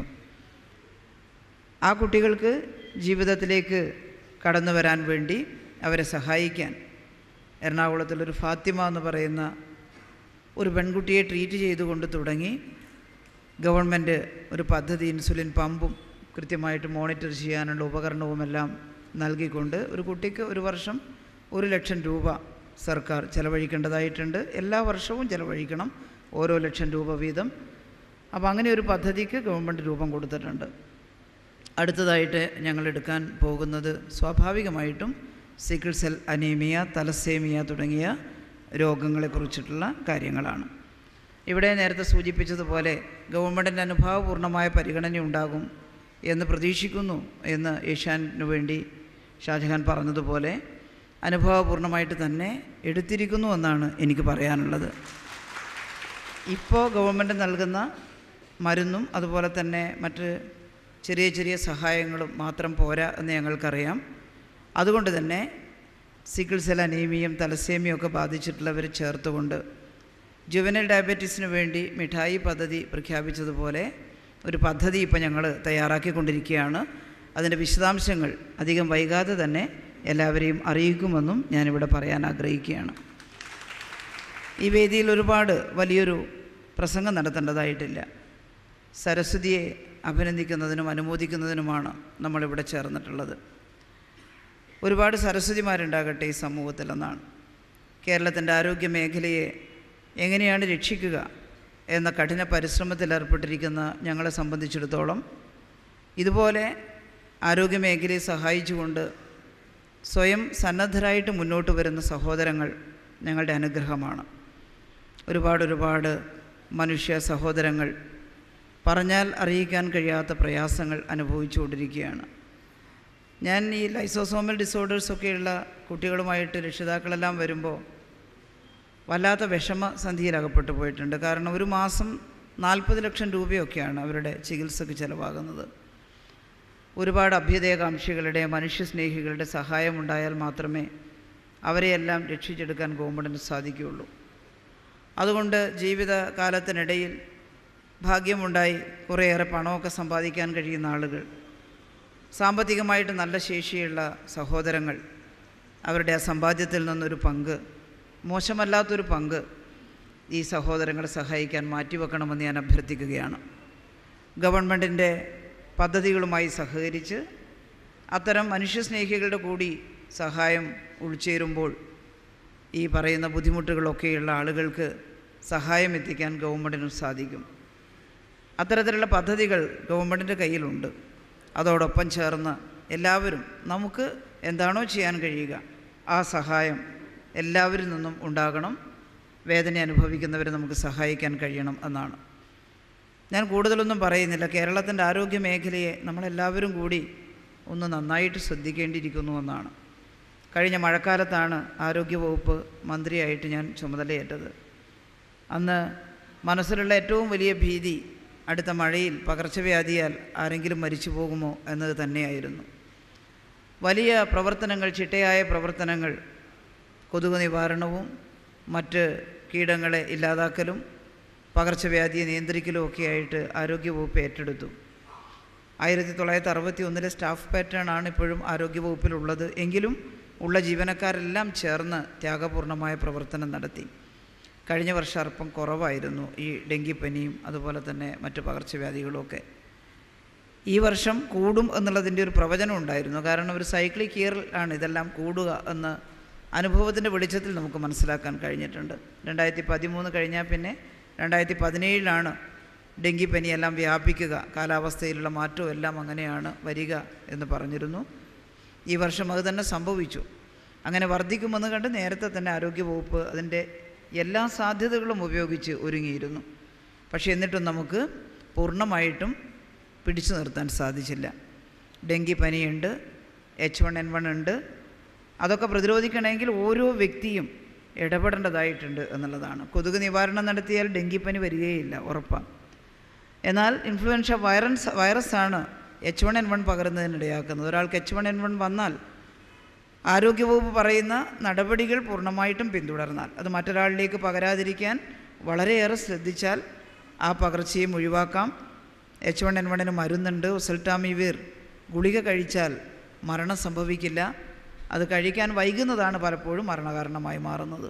ആ കുട്ടികൾക്ക് ജീവിതത്തിലേക്ക് കടന്നു വരാൻ വേണ്ടി അവരെ സഹായിക്കാൻ എറണാകുളത്തിലൊരു ഫാത്തിമ എന്ന് പറയുന്ന ഒരു പെൺകുട്ടിയെ ട്രീറ്റ് ചെയ്തുകൊണ്ട് തുടങ്ങി ഗവൺമെൻറ് ഒരു പദ്ധതി ഇൻസുലിൻ പമ്പും കൃത്യമായിട്ട് മോണിറ്റർ ചെയ്യാനുള്ള ഉപകരണവുമെല്ലാം നൽകിക്കൊണ്ട് ഒരു കുട്ടിക്ക് ഒരു വർഷം ഒരു ലക്ഷം രൂപ സർക്കാർ ചെലവഴിക്കേണ്ടതായിട്ടുണ്ട് എല്ലാ വർഷവും ചെലവഴിക്കണം ഓരോ ലക്ഷം രൂപ വീതം അപ്പോൾ അങ്ങനെ ഒരു പദ്ധതിക്ക് ഗവൺമെൻറ് രൂപം കൊടുത്തിട്ടുണ്ട് അടുത്തതായിട്ട് ഞങ്ങൾ എടുക്കാൻ പോകുന്നത് സ്വാഭാവികമായിട്ടും സിക്കിൾ സെൽ അനീമിയ തലസേമിയ തുടങ്ങിയ രോഗങ്ങളെക്കുറിച്ചിട്ടുള്ള കാര്യങ്ങളാണ് ഇവിടെ നേരത്തെ സൂചിപ്പിച്ചതുപോലെ ഗവൺമെൻറ്റിൻ്റെ അനുഭാവപൂർണ്ണമായ പരിഗണന ഉണ്ടാകും എന്ന് പ്രതീക്ഷിക്കുന്നു എന്ന് ഏഷ്യാനിന് വേണ്ടി ഷാജഹാൻ പറഞ്ഞതുപോലെ അനുഭവപൂർണ്ണമായിട്ട് തന്നെ എടുത്തിരിക്കുന്നു എന്നാണ് എനിക്ക് പറയാനുള്ളത് ഇപ്പോൾ ഗവൺമെൻറ് നൽകുന്ന മരുന്നും അതുപോലെ തന്നെ മറ്റ് ചെറിയ ചെറിയ സഹായങ്ങളും മാത്രം പോരാ എന്ന് ഞങ്ങൾക്കറിയാം അതുകൊണ്ട് തന്നെ സിക്കിൾ സെൽ അനീമിയും തലസേമിയും ഒക്കെ ബാധിച്ചിട്ടുള്ളവരെ ചേർത്തുകൊണ്ട് ജുവനൽ ഡയബറ്റീസിന് വേണ്ടി മിഠായി പദ്ധതി പ്രഖ്യാപിച്ചതുപോലെ ഒരു പദ്ധതി ഇപ്പോൾ ഞങ്ങൾ തയ്യാറാക്കിക്കൊണ്ടിരിക്കുകയാണ് അതിൻ്റെ വിശദാംശങ്ങൾ അധികം വൈകാതെ തന്നെ എല്ലാവരെയും അറിയിക്കുമെന്നും ഞാനിവിടെ പറയാൻ ആഗ്രഹിക്കുകയാണ് ഈ വേദിയിൽ ഒരുപാട് വലിയൊരു പ്രസംഗം നടത്തേണ്ടതായിട്ടില്ല സരസ്വതിയെ അഭിനന്ദിക്കുന്നതിനും അനുമോദിക്കുന്നതിനുമാണ് നമ്മളിവിടെ ചേർന്നിട്ടുള്ളത് ഒരുപാട് സരസ്വതിമാരുണ്ടാകട്ടെ ഈ സമൂഹത്തിലെന്നാണ് കേരളത്തിൻ്റെ ആരോഗ്യ മേഖലയെ എങ്ങനെയാണ് രക്ഷിക്കുക എന്ന കഠിന പരിശ്രമത്തിൽ ഏർപ്പെട്ടിരിക്കുന്ന ഞങ്ങളെ സംബന്ധിച്ചിടത്തോളം ഇതുപോലെ ആരോഗ്യ മേഖലയെ സഹായിച്ചുകൊണ്ട് സ്വയം സന്നദ്ധരായിട്ട് മുന്നോട്ട് വരുന്ന സഹോദരങ്ങൾ ഞങ്ങളുടെ അനുഗ്രഹമാണ് ഒരുപാട് ഒരുപാട് മനുഷ്യ സഹോദരങ്ങൾ പറഞ്ഞാൽ അറിയിക്കാൻ കഴിയാത്ത പ്രയാസങ്ങൾ അനുഭവിച്ചുകൊണ്ടിരിക്കുകയാണ് ഞാൻ ഈ ലൈസോസോമൽ ഡിസോർഡേഴ്സൊക്കെയുള്ള കുട്ടികളുമായിട്ട് രക്ഷിതാക്കളെല്ലാം വരുമ്പോൾ വല്ലാത്ത വിഷമ സന്ധിയിലകപ്പെട്ടു പോയിട്ടുണ്ട് കാരണം ഒരു മാസം നാൽപ്പത് ലക്ഷം രൂപയൊക്കെയാണ് അവരുടെ ചികിത്സയ്ക്ക് ചിലവാകുന്നത് ഒരുപാട് അഭ്യുദയകാംക്ഷികളുടെ മനുഷ്യസ്നേഹികളുടെ സഹായമുണ്ടായാൽ മാത്രമേ അവരെയെല്ലാം രക്ഷിച്ചെടുക്കാൻ ഗവൺമെൻറ്റിന് സാധിക്കുകയുള്ളൂ അതുകൊണ്ട് ജീവിതകാലത്തിനിടയിൽ ഭാഗ്യമുണ്ടായി കുറേയേറെ പണമൊക്കെ സമ്പാദിക്കാൻ കഴിയുന്ന ആളുകൾ സാമ്പത്തികമായിട്ട് നല്ല ശേഷിയുള്ള സഹോദരങ്ങൾ അവരുടെ ആ സമ്പാദ്യത്തിൽ നിന്നൊരു പങ്ക് മോശമല്ലാത്തൊരു പങ്ക് ഈ സഹോദരങ്ങളെ സഹായിക്കാൻ മാറ്റിവെക്കണമെന്ന് ഞാൻ അഭ്യർത്ഥിക്കുകയാണ് ഗവൺമെൻറ്റിൻ്റെ പദ്ധതികളുമായി സഹകരിച്ച് അത്തരം മനുഷ്യസ്നേഹികളുടെ കൂടി സഹായം ഉൾച്ചേരുമ്പോൾ ഈ പറയുന്ന ബുദ്ധിമുട്ടുകളൊക്കെയുള്ള ആളുകൾക്ക് സഹായം എത്തിക്കാൻ ഗവൺമെൻറ്റിനും സാധിക്കും അത്തരത്തിലുള്ള പദ്ധതികൾ ഗവൺമെൻറ്റിൻ്റെ കയ്യിലുണ്ട് അതോടൊപ്പം ചേർന്ന് എല്ലാവരും നമുക്ക് എന്താണോ ചെയ്യാൻ കഴിയുക ആ സഹായം എല്ലാവരിൽ നിന്നും ഉണ്ടാകണം വേദന അനുഭവിക്കുന്നവരെ നമുക്ക് സഹായിക്കാൻ കഴിയണം എന്നാണ് ഞാൻ കൂടുതലൊന്നും പറയുന്നില്ല കേരളത്തിൻ്റെ ആരോഗ്യ മേഖലയെ നമ്മളെല്ലാവരും കൂടി ഒന്ന് നന്നായിട്ട് ശ്രദ്ധിക്കേണ്ടിയിരിക്കുന്നു എന്നാണ് കഴിഞ്ഞ മഴക്കാലത്താണ് ആരോഗ്യവകുപ്പ് മന്ത്രിയായിട്ട് ഞാൻ ചുമതലയേറ്റത് അന്ന് മനസ്സിലുള്ള ഏറ്റവും വലിയ ഭീതി അടുത്ത മഴയിൽ പകർച്ചവ്യാധിയാൽ ആരെങ്കിലും മരിച്ചു പോകുമോ എന്നത് തന്നെയായിരുന്നു വലിയ പ്രവർത്തനങ്ങൾ ചിട്ടയായ പ്രവർത്തനങ്ങൾ കൊതുക് നിവാരണവും മറ്റ് കീടങ്ങളെ ഇല്ലാതാക്കലും പകർച്ചവ്യാധിയെ നിയന്ത്രിക്കലും ഒക്കെ ആയിട്ട് ആരോഗ്യവകുപ്പ് ഏറ്റെടുത്തു ആയിരത്തി തൊള്ളായിരത്തി അറുപത്തി ഒന്നിലെ സ്റ്റാഫ് പാറ്റേൺ ആണ് ഇപ്പോഴും ആരോഗ്യവകുപ്പിലുള്ളത് എങ്കിലും ഉള്ള ജീവനക്കാരെല്ലാം ചേർന്ന് ത്യാഗപൂർണമായ പ്രവർത്തനം നടത്തി കഴിഞ്ഞ വർഷം അല്പം കുറവായിരുന്നു ഈ ഡെങ്കിപ്പനിയും അതുപോലെ തന്നെ മറ്റു പകർച്ചവ്യാധികളുമൊക്കെ ഈ വർഷം കൂടും എന്നുള്ളതിൻ്റെ ഒരു പ്രവചനം ഉണ്ടായിരുന്നു കാരണം ഒരു സൈക്ലിക് ഇയർ ആണ് ഇതെല്ലാം കൂടുക എന്ന് അനുഭവത്തിൻ്റെ വെളിച്ചത്തിൽ നമുക്ക് മനസ്സിലാക്കാൻ കഴിഞ്ഞിട്ടുണ്ട് രണ്ടായിരത്തി പതിമൂന്ന് കഴിഞ്ഞാൽ പിന്നെ രണ്ടായിരത്തി പതിനേഴിലാണ് ഡെങ്കിപ്പനിയെല്ലാം വ്യാപിക്കുക കാലാവസ്ഥയിലുള്ള മാറ്റവും എല്ലാം അങ്ങനെയാണ് വരിക എന്ന് പറഞ്ഞിരുന്നു ഈ വർഷം അത് തന്നെ സംഭവിച്ചു അങ്ങനെ വർദ്ധിക്കുമെന്ന് കണ്ട് നേരത്തെ തന്നെ ആരോഗ്യവകുപ്പ് അതിൻ്റെ എല്ലാ സാധ്യതകളും ഉപയോഗിച്ച് ഒരുങ്ങിയിരുന്നു പക്ഷേ എന്നിട്ടും നമുക്ക് പൂർണ്ണമായിട്ടും പിടിച്ചു നിർത്താൻ സാധിച്ചില്ല ഡെങ്കി പനിയുണ്ട് എച്ച് വൺ എൻ വൺ ഉണ്ട് അതൊക്കെ പ്രതിരോധിക്കണമെങ്കിൽ ഓരോ വ്യക്തിയും ഇടപെടേണ്ടതായിട്ടുണ്ട് എന്നുള്ളതാണ് കൊതുക് നിവാരണം നടത്തിയാൽ ഡെങ്കിപ്പനി വരികയില്ല ഉറപ്പാണ് എന്നാൽ ഇൻഫ്ലുവൻഷ വൈറസ് വൈറസാണ് എച്ച് വൺ എൻ വൺ പകരുന്നതിനിടയാക്കുന്നത് ഒരാൾക്ക് എച്ച് വൺ എൻ വൺ വന്നാൽ ആരോഗ്യവകുപ്പ് പറയുന്ന നടപടികൾ പൂർണ്ണമായിട്ടും പിന്തുടർന്നാൽ അത് മറ്റൊരാളിലേക്ക് പകരാതിരിക്കാൻ വളരെയേറെ ശ്രദ്ധിച്ചാൽ ആ പകർച്ചയും ഒഴിവാക്കാം എച്ച് വൺ എൻ വണ്ണിന് മരുന്നുണ്ട് ഒസൽട്ടാമിവീർ ഗുളിക കഴിച്ചാൽ മരണം സംഭവിക്കില്ല അത് കഴിക്കാൻ വൈകുന്നതാണ് പലപ്പോഴും മരണകാരണമായി മാറുന്നത്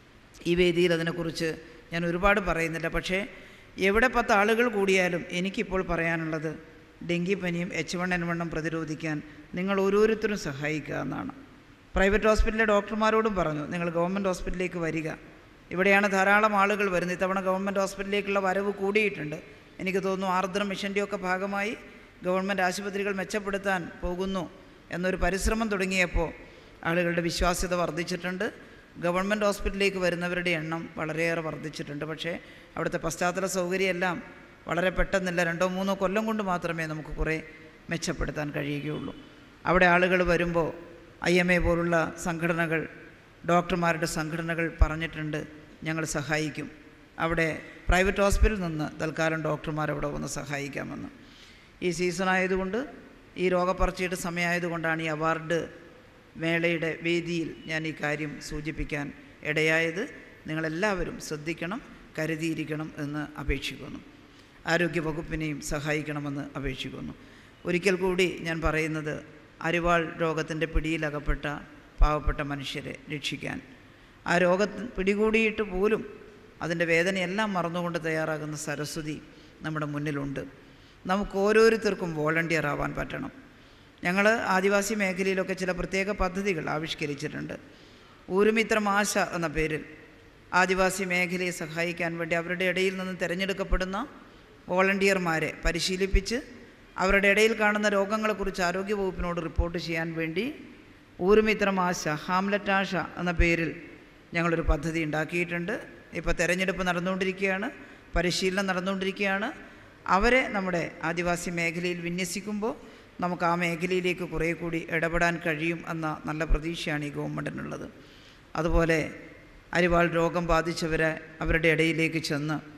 ഈ വേദിയിൽ അതിനെക്കുറിച്ച് ഞാൻ ഒരുപാട് പറയുന്നില്ല പക്ഷേ എവിടെ പത്ത് ആളുകൾ കൂടിയാലും എനിക്കിപ്പോൾ പറയാനുള്ളത് ഡെങ്കിപ്പനിയും എച്ച് വൺ എൻ വണ്ണും പ്രതിരോധിക്കാൻ നിങ്ങൾ ഓരോരുത്തരും സഹായിക്കുക എന്നാണ് പ്രൈവറ്റ് ഹോസ്പിറ്റലിലെ ഡോക്ടർമാരോടും പറഞ്ഞു നിങ്ങൾ ഗവൺമെൻറ് ഹോസ്പിറ്റലിലേക്ക് വരിക ഇവിടെയാണ് ധാരാളം ആളുകൾ വരുന്നത് ഇത്തവണ ഗവൺമെൻറ് ഹോസ്പിറ്റലിലേക്കുള്ള വരവ് കൂടിയിട്ടുണ്ട് എനിക്ക് തോന്നുന്നു ആർദ്രം മിഷൻ്റെയൊക്കെ ഭാഗമായി ഗവൺമെൻറ് ആശുപത്രികൾ മെച്ചപ്പെടുത്താൻ പോകുന്നു എന്നൊരു പരിശ്രമം തുടങ്ങിയപ്പോൾ ആളുകളുടെ വിശ്വാസ്യത വർദ്ധിച്ചിട്ടുണ്ട് ഗവൺമെൻറ് ഹോസ്പിറ്റലിലേക്ക് വരുന്നവരുടെ എണ്ണം വളരെയേറെ വർദ്ധിച്ചിട്ടുണ്ട് പക്ഷേ അവിടുത്തെ പശ്ചാത്തല സൗകര്യമെല്ലാം വളരെ പെട്ടെന്നില്ല രണ്ടോ മൂന്നോ കൊല്ലം കൊണ്ട് മാത്രമേ നമുക്ക് കുറേ മെച്ചപ്പെടുത്താൻ കഴിയുകയുള്ളൂ അവിടെ ആളുകൾ വരുമ്പോൾ ഐ എം എ പോലുള്ള സംഘടനകൾ ഡോക്ടർമാരുടെ സംഘടനകൾ പറഞ്ഞിട്ടുണ്ട് ഞങ്ങൾ സഹായിക്കും അവിടെ പ്രൈവറ്റ് ഹോസ്പിറ്റലിൽ നിന്ന് തൽക്കാലം ഡോക്ടർമാർ അവിടെ വന്ന് സഹായിക്കാമെന്ന് ഈ സീസൺ ആയതുകൊണ്ട് ഈ രോഗപ്പറച്ചിയുടെ സമയമായതുകൊണ്ടാണ് ഈ അവാർഡ് മേളയുടെ വേദിയിൽ ഞാൻ ഈ കാര്യം സൂചിപ്പിക്കാൻ ഇടയായത് നിങ്ങളെല്ലാവരും ശ്രദ്ധിക്കണം കരുതിയിരിക്കണം എന്ന് അപേക്ഷിക്കുന്നു ആരോഗ്യവകുപ്പിനെയും സഹായിക്കണമെന്ന് അപേക്ഷിക്കുന്നു ഒരിക്കൽ കൂടി ഞാൻ പറയുന്നത് അരിവാൾ രോഗത്തിൻ്റെ പിടിയിലകപ്പെട്ട പാവപ്പെട്ട മനുഷ്യരെ രക്ഷിക്കാൻ ആ രോഗത്തിന് പിടികൂടിയിട്ട് പോലും അതിൻ്റെ വേദനയെല്ലാം മറന്നുകൊണ്ട് തയ്യാറാകുന്ന സരസ്വതി നമ്മുടെ മുന്നിലുണ്ട് നമുക്ക് ഓരോരുത്തർക്കും വോളണ്ടിയർ ആവാൻ പറ്റണം ഞങ്ങൾ ആദിവാസി മേഖലയിലൊക്കെ ചില പ്രത്യേക പദ്ധതികൾ ആവിഷ്കരിച്ചിട്ടുണ്ട് ഊരുമിത്രം ആശ എന്ന പേരിൽ ആദിവാസി മേഖലയെ സഹായിക്കാൻ വേണ്ടി അവരുടെ ഇടയിൽ നിന്ന് തിരഞ്ഞെടുക്കപ്പെടുന്ന വോളണ്ടിയർമാരെ പരിശീലിപ്പിച്ച് അവരുടെ ഇടയിൽ കാണുന്ന രോഗങ്ങളെക്കുറിച്ച് ആരോഗ്യവകുപ്പിനോട് റിപ്പോർട്ട് ചെയ്യാൻ വേണ്ടി ഊരുമിത്രം ആശ ഹാംലറ്റ് ആശ എന്ന പേരിൽ ഞങ്ങളൊരു പദ്ധതി ഉണ്ടാക്കിയിട്ടുണ്ട് ഇപ്പോൾ തെരഞ്ഞെടുപ്പ് നടന്നുകൊണ്ടിരിക്കുകയാണ് പരിശീലനം നടന്നുകൊണ്ടിരിക്കുകയാണ് അവരെ നമ്മുടെ ആദിവാസി മേഖലയിൽ വിന്യസിക്കുമ്പോൾ നമുക്ക് ആ മേഖലയിലേക്ക് കുറേ കൂടി ഇടപെടാൻ കഴിയും എന്ന നല്ല പ്രതീക്ഷയാണ് ഈ ഗവൺമെൻറ്റിനുള്ളത് അതുപോലെ അരിവാൾ രോഗം ബാധിച്ചവരെ അവരുടെ ഇടയിലേക്ക് ചെന്ന്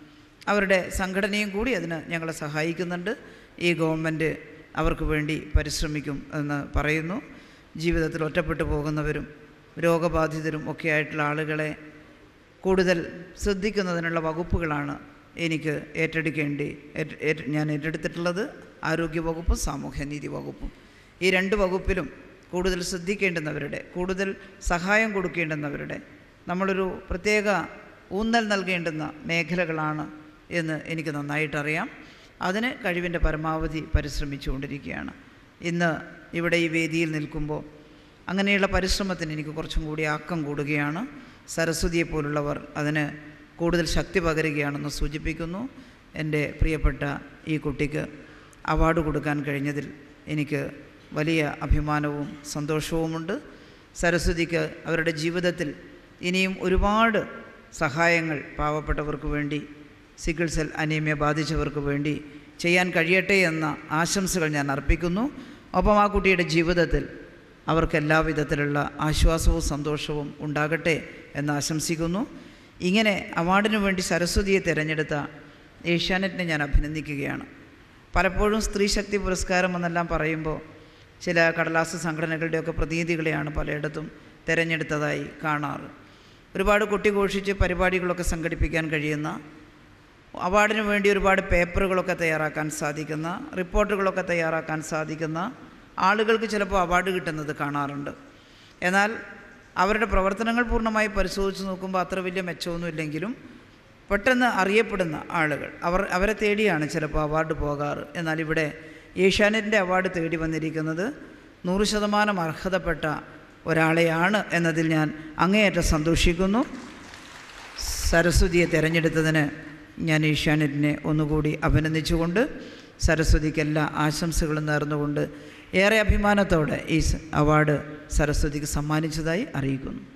അവരുടെ സംഘടനയും കൂടി അതിന് ഞങ്ങളെ സഹായിക്കുന്നുണ്ട് ഈ ഗവൺമെൻറ് അവർക്ക് വേണ്ടി പരിശ്രമിക്കും എന്ന് പറയുന്നു ജീവിതത്തിൽ ഒറ്റപ്പെട്ടു പോകുന്നവരും രോഗബാധിതരും ഒക്കെ ആയിട്ടുള്ള ആളുകളെ കൂടുതൽ ശ്രദ്ധിക്കുന്നതിനുള്ള വകുപ്പുകളാണ് എനിക്ക് ഏറ്റെടുക്കേണ്ടി ഏറ്റ- ഏറ്റ- ഞാൻ ഏറ്റെടുത്തിട്ടുള്ളത് ആരോഗ്യ വകുപ്പും സാമൂഹ്യനീതി വകുപ്പും ഈ രണ്ട് വകുപ്പിലും കൂടുതൽ ശ്രദ്ധിക്കേണ്ടുന്നവരുടെ കൂടുതൽ സഹായം കൊടുക്കേണ്ടുന്നവരുടെ നമ്മളൊരു പ്രത്യേക ഊന്നൽ നൽകേണ്ടുന്ന മേഖലകളാണ് എന്ന് എനിക്ക് നന്നായിട്ടറിയാം അതിന് കഴിവിൻ്റെ പരമാവധി പരിശ്രമിച്ചുകൊണ്ടിരിക്കുകയാണ് ഇന്ന് ഇവിടെ ഈ വേദിയിൽ നിൽക്കുമ്പോൾ അങ്ങനെയുള്ള പരിശ്രമത്തിന് എനിക്ക് കുറച്ചും കൂടി ആക്കം കൂടുകയാണ് സരസ്വതിയെ പോലുള്ളവർ അതിന് കൂടുതൽ ശക്തി പകരുകയാണെന്ന് സൂചിപ്പിക്കുന്നു എൻ്റെ പ്രിയപ്പെട്ട ഈ കുട്ടിക്ക് അവാർഡ് കൊടുക്കാൻ കഴിഞ്ഞതിൽ എനിക്ക് വലിയ അഭിമാനവും സന്തോഷവുമുണ്ട് സരസ്വതിക്ക് അവരുടെ ജീവിതത്തിൽ ഇനിയും ഒരുപാട് സഹായങ്ങൾ പാവപ്പെട്ടവർക്ക് വേണ്ടി സിക്കിൾ സെൽ അനീമിയ ബാധിച്ചവർക്ക് വേണ്ടി ചെയ്യാൻ കഴിയട്ടെ എന്ന ആശംസകൾ ഞാൻ അർപ്പിക്കുന്നു ഒപ്പം ആ കുട്ടിയുടെ ജീവിതത്തിൽ അവർക്ക് എല്ലാവിധത്തിലുള്ള ആശ്വാസവും സന്തോഷവും ഉണ്ടാകട്ടെ എന്ന് ആശംസിക്കുന്നു ഇങ്ങനെ അവാർഡിനു വേണ്ടി സരസ്വതിയെ തിരഞ്ഞെടുത്ത ഏഷ്യാനെറ്റിനെ ഞാൻ അഭിനന്ദിക്കുകയാണ് പലപ്പോഴും സ്ത്രീ ശക്തി പുരസ്കാരം എന്നെല്ലാം പറയുമ്പോൾ ചില കടലാസ് സംഘടനകളുടെയൊക്കെ പ്രതിനിധികളെയാണ് പലയിടത്തും തിരഞ്ഞെടുത്തതായി കാണാറ് ഒരുപാട് കൊട്ടിഘോഷിച്ച് പരിപാടികളൊക്കെ സംഘടിപ്പിക്കാൻ കഴിയുന്ന അവാർഡിന് വേണ്ടി ഒരുപാട് പേപ്പറുകളൊക്കെ തയ്യാറാക്കാൻ സാധിക്കുന്ന റിപ്പോർട്ടുകളൊക്കെ തയ്യാറാക്കാൻ സാധിക്കുന്ന ആളുകൾക്ക് ചിലപ്പോൾ അവാർഡ് കിട്ടുന്നത് കാണാറുണ്ട് എന്നാൽ അവരുടെ പ്രവർത്തനങ്ങൾ പൂർണ്ണമായി പരിശോധിച്ച് നോക്കുമ്പോൾ അത്ര വലിയ മെച്ചമൊന്നുമില്ലെങ്കിലും പെട്ടെന്ന് അറിയപ്പെടുന്ന ആളുകൾ അവർ അവരെ തേടിയാണ് ചിലപ്പോൾ അവാർഡ് പോകാറ് എന്നാൽ ഇവിടെ ഏഷ്യാനെറ്റിൻ്റെ അവാർഡ് തേടി വന്നിരിക്കുന്നത് നൂറ് ശതമാനം അർഹതപ്പെട്ട ഒരാളെയാണ് എന്നതിൽ ഞാൻ അങ്ങേയറ്റം സന്തോഷിക്കുന്നു സരസ്വതിയെ തിരഞ്ഞെടുത്തതിന് ഞാൻ ഏഷ്യാനെറ്റിനെ ഒന്നുകൂടി അഭിനന്ദിച്ചുകൊണ്ട് സരസ്വതിക്ക് എല്ലാ ആശംസകളും നേർന്നുകൊണ്ട് ഏറെ അഭിമാനത്തോടെ ഈ സ- അവാർഡ് സരസ്വതിക്ക് സമ്മാനിച്ചതായി അറിയിക്കുന്നു